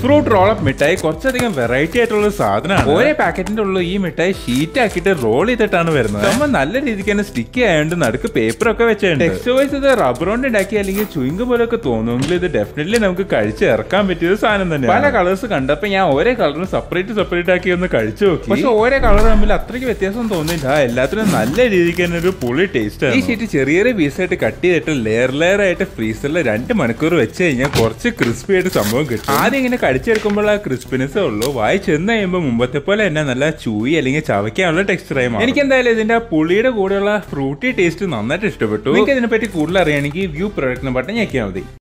fruit roll-up മിഠായി കുറച്ചധികം variety ആയിട്ടുള്ള ഒരു സാധനമാണ് ഓരോ പാക്കറ്റിന്റെ ഉള്ളിൽ ഈ മിഠായി ഷീറ്റ് ആക്കിയിട്ട് റോൾ ചെയ്തിട്ടാണ് വരുന്നത് നമ്മൾ നല്ല രീതിക്ക് തന്നെ സ്റ്റിക്ക് ആയതുകൊണ്ട് നടുക്ക് പേപ്പർ ഒക്കെ വെച്ചിട്ടുണ്ട് ടെക്സ്റ്റ് വൈസ് ഇത് റബ്ബർ കൊണ്ട് ഉണ്ടാക്കി അല്ലെങ്കിൽ ചുയിങ് പോലൊക്കെ തോന്നുമെങ്കിൽ ഇത് ഡെഫിനറ്റ്ലി നമുക്ക് കഴിച്ച് ഇറക്കാൻ പറ്റിയ ഒരു സാധനം തന്നെ പല കളേഴ്സ് കണ്ടപ്പോ ഞാൻ ഓരോ കളറും സെപ്പറേറ്റ് സെപ്പറേറ്റ് ആക്കി ഒന്ന് കഴിച്ചു നോക്കി പക്ഷെ ഓരോ കളർ തമ്മിൽ അത്രയ്ക്ക് വ്യത്യാസം തോന്നില്ല എല്ലാത്തിനും നല്ല രീതിക്ക് തന്നെ ഒരു പുളി ടേസ്റ്റ് ഈ ഷീറ്റ് ചെറിയ ചെറിയ പീസായിട്ട് കട്ട് ചെയ്തിട്ട് ലെയർ ലെയർ ആയിട്ട് ഫ്രീസറിൽ രണ്ട് മണിക്കൂർ വെച്ച് കഴിഞ്ഞാൽ കുറച്ച് ക്രിസ്പി ആയിട്ട് സംഭവം കിട്ടും ആദ്യം ഇങ്ങനെ കടിച്ചെടുക്കുമ്പോൾ ആ ക്രിസ്പിനെസ് ഉള്ളൂ വായി ചെന്ന് കഴിയുമ്പോൾ മുമ്പത്തെ പോലെ തന്നെ നല്ല ചൂയി അല്ലെങ്കിൽ ചവയ്ക്കാനുള്ള ടെക്സ്ചറായി മാറും എനിക്ക് എന്തായാലും ഇതിന്റെ ആ പുളിയുടെ കൂടെയുള്ള ഫ്രൂട്ടി ടേസ്റ്റ് നന്നായിട്ട് ഇഷ്ടപ്പെട്ടു നിങ്ങൾക്ക് ഇതിനെപ്പറ്റി കൂടുതൽ അറിയുകയാണെങ്കിൽ വ്യൂ പ്രൊഡക്റ്റിനെ ബട്ടൺ ഞെക്കിയാൽ മതി